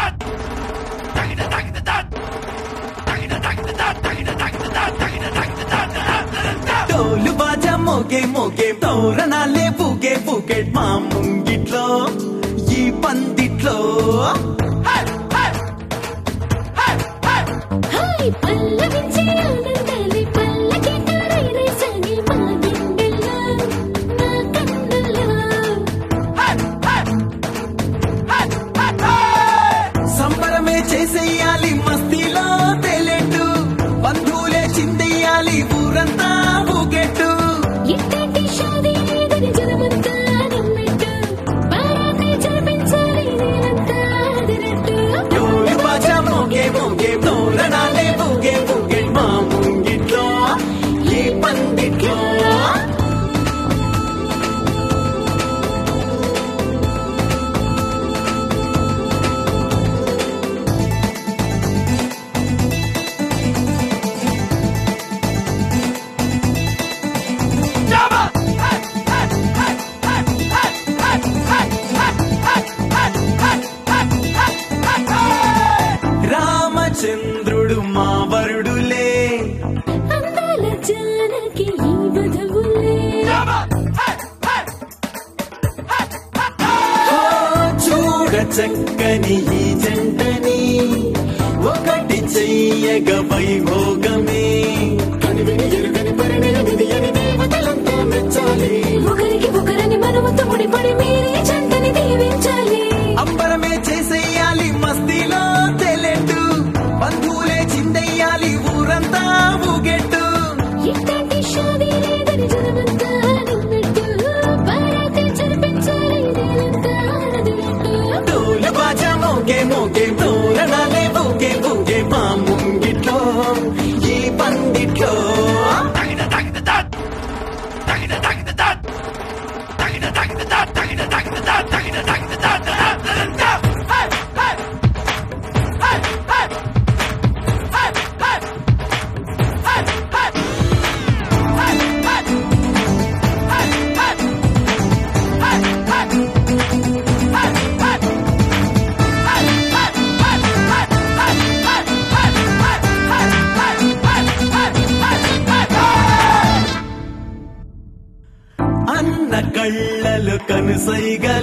డోలు బాజా మోగే మోగే తోరణాలే బూగే బూగే మా ముంగిట్లో ఈ పందిట్లో హాయ్ పల్లవించే ఆనందాలే పల్లకిట రైరేసని మా గుండెల్లో నా కన్నుల్లో సంబరమే చేసేయాలి మస్తీలో తేలెట్టు బంధువులే చిందెయ్యాలి ఊరంతా ఊగెట్టు ఇట్టటి షాదీ లేదని జనమంతా నమ్మిట్టు బారాతే జరిపించాలి నేనంతా అదినట్టు డోలు బాజా మోగే మోగే తోరణాలే బూగే బూగే మా ముంగిట్లో ఈ పందిట్లో రామచంద్రుడు మా వరుడులే అందాల జానకి ఈ వధవులే ఓ చూడ చక్కని ఈ జంటని ఒకటి చెయ్యగ వైభోగమే కనివిని ఎరుగని పరిణయమిది అని దేవతలంతా మెచ్చాలి ఒకరికి ఒకరని మనముతో ముడిపడి మీరే జంటని దీవించాలి అంబరమే చేసేయాలి మస్తీలో తెలెట్టు బంధువులే చిందెయ్యాలి ఊరంతా ఊగెట్టు ఇట్టటి షాదీ లేదని జనమంతా నమ్మిట్టు బారాతే జరిపించాలి నేనంతా అదినట్టు డోలు బాజా మోగే మోగే తోరణాలే బూగే బూగే మా ముంగిట్లో ఈ పందిట్లో అన్న కళ్ళలు కనుసైగా